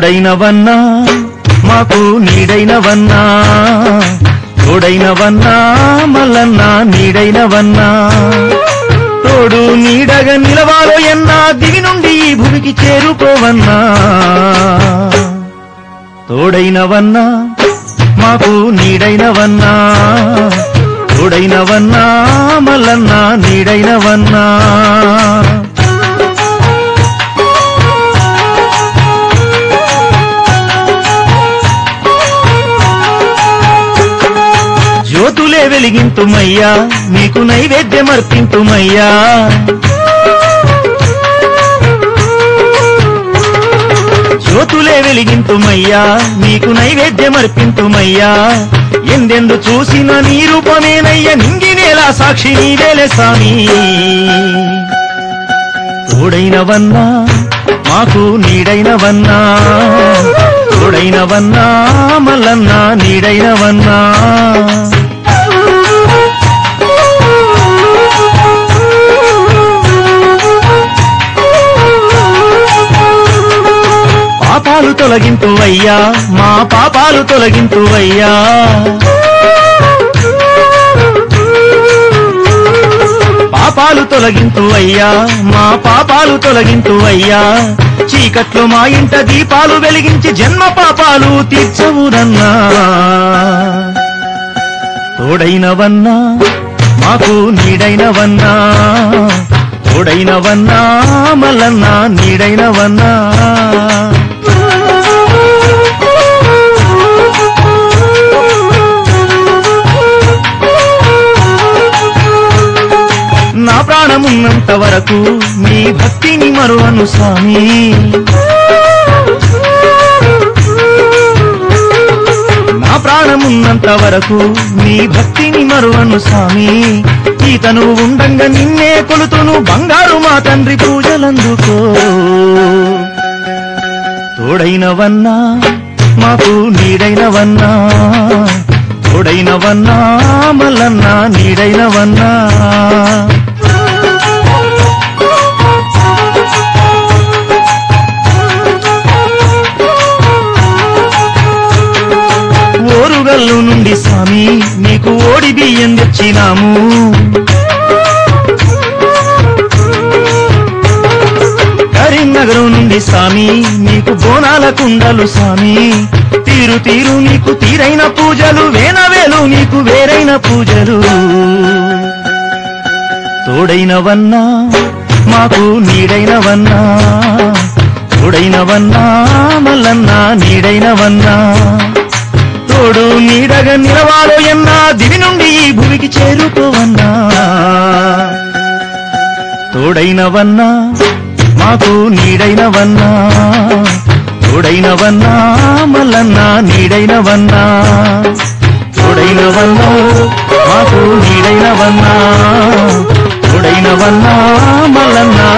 తోడైనవన్నా మాకు నీడైనవన్నా తోడైనవన్నా మల్లన్నా నీడైనవన్నా తోడు నీడగా నిలవాలో ఎన్నా దిగి నుండి ఈ భూమికి చేరుకోవన్నా తోడైనవన్నా మాకు నీడైనవన్నా తోడైనవన్నా మల్లన్నా నీడైనవన్నా జ్యోతులే వెలిగింతుమయ్యా మీకు నైవేద్యమర్పింతుమయ్యా జ్యోతులే వెలిగింతుమయ్యా మీకు నైవేద్యమర్పింతుమయ్యా ఎందెందు చూసిన నీ రూపమేనయ్య నింగినేలా సాక్షి నీవేలే స్వామి తోడైనవన్నా మాకు నీడైనవన్నా తోడైనవన్నా మల్లన్నా నీడైనవన్నా పాపాలు తొలగింతువయ్యా మా పాపాలు తొలగింతువయ్యా పాపాలు తొలగింతువయ్యా మా పాపాలు తొలగింతువయ్యా చీకట్లో మా ఇంట దీపాలు వెలిగించి జన్మ పాపాలు తీర్చవునన్నా తోడైనవన్నా మాకు నీడైనవన్నా తోడైనవన్నా మల్లన్నా నీడైనవన్నా నా ప్రాణమున్నంత వరకు మీ భక్తిని మరువను స్వామి నా ప్రాణమున్నంత వరకు నీ భక్తిని మరువను స్వామి ఈతను ఉండంగా నిన్నే కొలుతును బంగారు మా తండ్రి పూజలందుకో తోడైనవన్నా మాకు నీడైనవన్నా తోడైనవన్నా మల్లన్నా నీడైనవన్నా ఓరుగల్లు నుండి స్వామి నీకు ఓడి బియ్యం తెచ్చినాము కరీంనగరం నుండి స్వామి నీకు బోనాల కుండలు స్వామి తీరు తీరు నీకు తీరైన పూజలు వేనవేలు నీకు వేరైన పూజలు తోడైనవన్నా మాకు నీడైనవన్నా తోడైనవన్నా మల్లన్నా నీడైనవన్నా తోడు నీడగా నిలవాలో ఎన్నా దివి నుండి ఈ భూమికి చేరుకోవన్నా తోడైనవన్నా మాకు నీడైనవన్నా తోడైనవన్నా మల్లన్నా నీడైనవన్నా తోడైనవన్నా మాకు నీడైనవన్నా తోడైనవన్నా మల్లన్నా